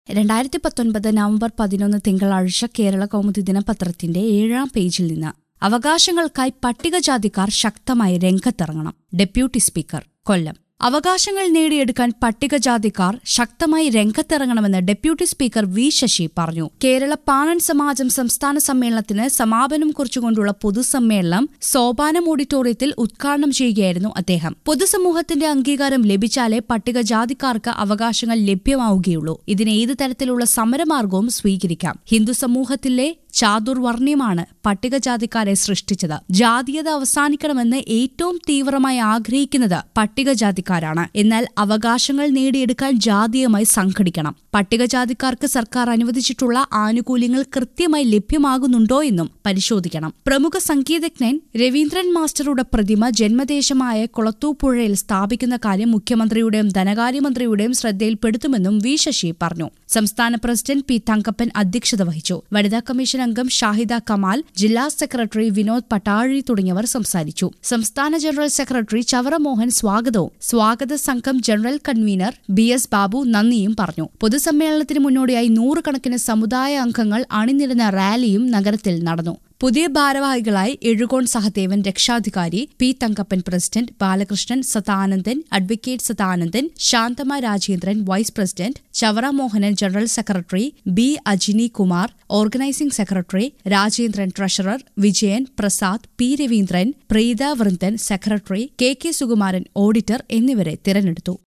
രണ്ടായിരത്തി പത്തൊൻപത് നവംബർ പതിനൊന്ന് തിങ്കളാഴ്ച കേരള കൗമുദി ദിനപത്രത്തിന്റെ ഏഴാം പേജിൽ നിന്ന് അവകാശങ്ങൾക്കായി പട്ടികജാതിക്കാർ ശക്തമായി രംഗത്തിറങ്ങണം ഡെപ്യൂട്ടി സ്പീക്കർ കൊല്ലം അവകാശങ്ങൾ നേടിയെടുക്കാൻ പട്ടികജാതിക്കാർ ശക്തമായി രംഗത്തിറങ്ങണമെന്ന് ഡെപ്യൂട്ടി സ്പീക്കർ വി ശശി പറഞ്ഞു കേരള പാണൻ സമാജം സംസ്ഥാന സമ്മേളനത്തിന് സമാപനം കുറിച്ചുകൊണ്ടുള്ള പൊതുസമ്മേളനം സോപാനം ഓഡിറ്റോറിയത്തിൽ ഉദ്ഘാടനം ചെയ്യുകയായിരുന്നു അദ്ദേഹം പൊതുസമൂഹത്തിന്റെ അംഗീകാരം ലഭിച്ചാലേ പട്ടികജാതിക്കാർക്ക് അവകാശങ്ങൾ ലഭ്യമാവുകയുള്ളൂ ഇതിന് ഏത് തരത്തിലുള്ള സമരമാർഗവും സ്വീകരിക്കാം ഹിന്ദു സമൂഹത്തിലെ ചാതുർവർണ്ണ്യമാണ് പട്ടികജാതിക്കാരെ സൃഷ്ടിച്ചത് ജാതീയത അവസാനിക്കണമെന്ന് ഏറ്റവും തീവ്രമായി ആഗ്രഹിക്കുന്നത് പട്ടികജാതിക്കാരാണ് എന്നാൽ അവകാശങ്ങൾ നേടിയെടുക്കാൻ ജാതീയമായി സംഘടിക്കണം പട്ടികജാതിക്കാർക്ക് സർക്കാർ അനുവദിച്ചിട്ടുള്ള ആനുകൂല്യങ്ങൾ കൃത്യമായി ലഭ്യമാകുന്നുണ്ടോ എന്നും പരിശോധിക്കണം പ്രമുഖ സംഗീതജ്ഞൻ രവീന്ദ്രൻ മാസ്റ്ററുടെ പ്രതിമ ജന്മദേശമായ കുളത്തൂപ്പുഴയിൽ സ്ഥാപിക്കുന്ന കാര്യം മുഖ്യമന്ത്രിയുടെയും ധനകാര്യമന്ത്രിയുടെയും ശ്രദ്ധയിൽപ്പെടുത്തുമെന്നും വി ശശി പറഞ്ഞു സംസ്ഥാന പ്രസിഡന്റ് പി തങ്കപ്പൻ അധ്യക്ഷത വഹിച്ചു വനിതാ കമ്മീഷൻ അംഗം ഷാഹിദ കമാൽ ജില്ലാ സെക്രട്ടറി വിനോദ് പട്ടാഴി തുടങ്ങിയവർ സംസാരിച്ചു സംസ്ഥാന ജനറൽ സെക്രട്ടറി ചവറ മോഹൻ സ്വാഗതവും സ്വാഗത സംഘം general convener B S Babu നന്ദിയും പറഞ്ഞു പൊതുസമ്മേളനത്തിന് മുന്നോടിയായി നൂറുകണക്കിന് സമുദായ അംഗങ്ങൾ അണിനിരുന്ന റാലിയും നഗരത്തിൽ നടന്നു പുതിയ ഭാരവാഹികളായി എഴുകോൺ സഹദേവൻ രക്ഷാധികാരി P Thankappan president Balakrishnan Sathanandan advocate Sathanandan Shanthama Rajendran vice president Chavara Mohanan general secretary B Ajini Kumar organising secretary Rajendran treasurer Vijayan Prasad P Raveendran Preetha Vrindan secretary K K Sukumaran auditor എന്നിവരെ തിരഞ്ഞെടുത്തു